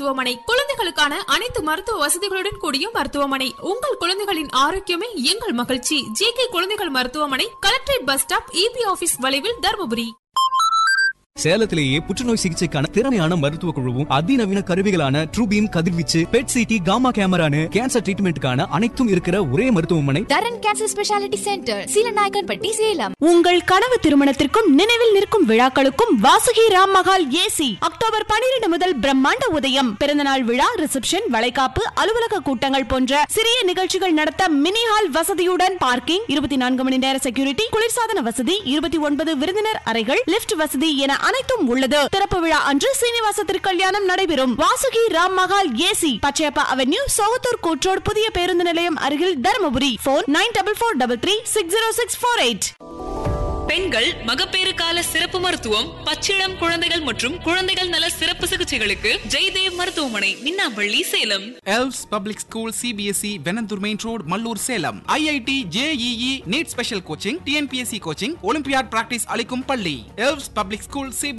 மருத்துவமனை குழந்தைகளுக்கான அனைத்து மருத்துவ வசதிகளுடன் கூடிய மருத்துவமனை உங்கள் குழந்தைகளின் ஆரோக்கியமே எங்கள் மகிழ்ச்சி ஜே கே குழந்தைகள் மருத்துவமனை collectorate bus stop EB office வளைவில் தருமபுரி சேலத்திலேயே புற்றுநோய் சிகிச்சைக்கான திறமையான மருத்துவ குழுவும் அதிநவீன கருவிகளான ட்ரூபீம் கதிர்வீச்சு பெட் சிடி காமா கேமரானு கேன்சர் ட்ரீட்மெண்ட்டுக்கான அனைத்தும் இருக்கிற ஒரே மருத்துவமனை Dharan cancer speciality centre Seelanayakkanpatti Salem உங்கள் கனவு திருமணத்திற்கும் நினைவில் நிற்கும் விழாக்களுக்கும் வாசுகி ராம் மகால் ஏசி அக்டோபர் பனிரெண்டு முதல் பிரம்மாண்ட உதயம் பிறந்தநாள் விழா ரிசப்ஷன் வளைகாப்பு அலுவலக கூட்டங்கள் போன்ற சிறிய நிகழ்ச்சிகள் நடத்த மினி ஹால் வசதியுடன் பார்க்கிங் இருபத்தி நான்கு மணி நேர செக்யூரிட்டி குளிர்சாதன வசதி இருபத்தி ஒன்பது விருந்தினர் அறைகள் லிப்ட் வசதி என அனைத்தும் உள்ளது திறப்பு விழா அன்று சீனிவாச திருக்கல்யாணம் நடைபெறும் வாசுகி ராம் மகால் ஏசி பச்சையப்பா அவென்யூ சோகத்தூர் கூற்றோடு புதிய பேருந்து நிலையம் அருகில் Dharmapuri phone nine double four double three six zero six four eight பெண்கள் மகப்பேறு கால சிறப்பு மருத்துவம் பச்சிளம் குழந்தைகள் மற்றும் குழந்தைகள் நல சிறப்பு சிகிச்சைகளுக்கு ஜெய்தேவ் மருத்துவமனை Minnampalli Salem Els public school CBSE Venandur main road Mallur Salem IIT JEE NEET special coaching TNPSC coaching olympiad practice அளிக்கும் பள்ளி எல்ஸ் பப்ளிக் ஸ்கூல் சிபி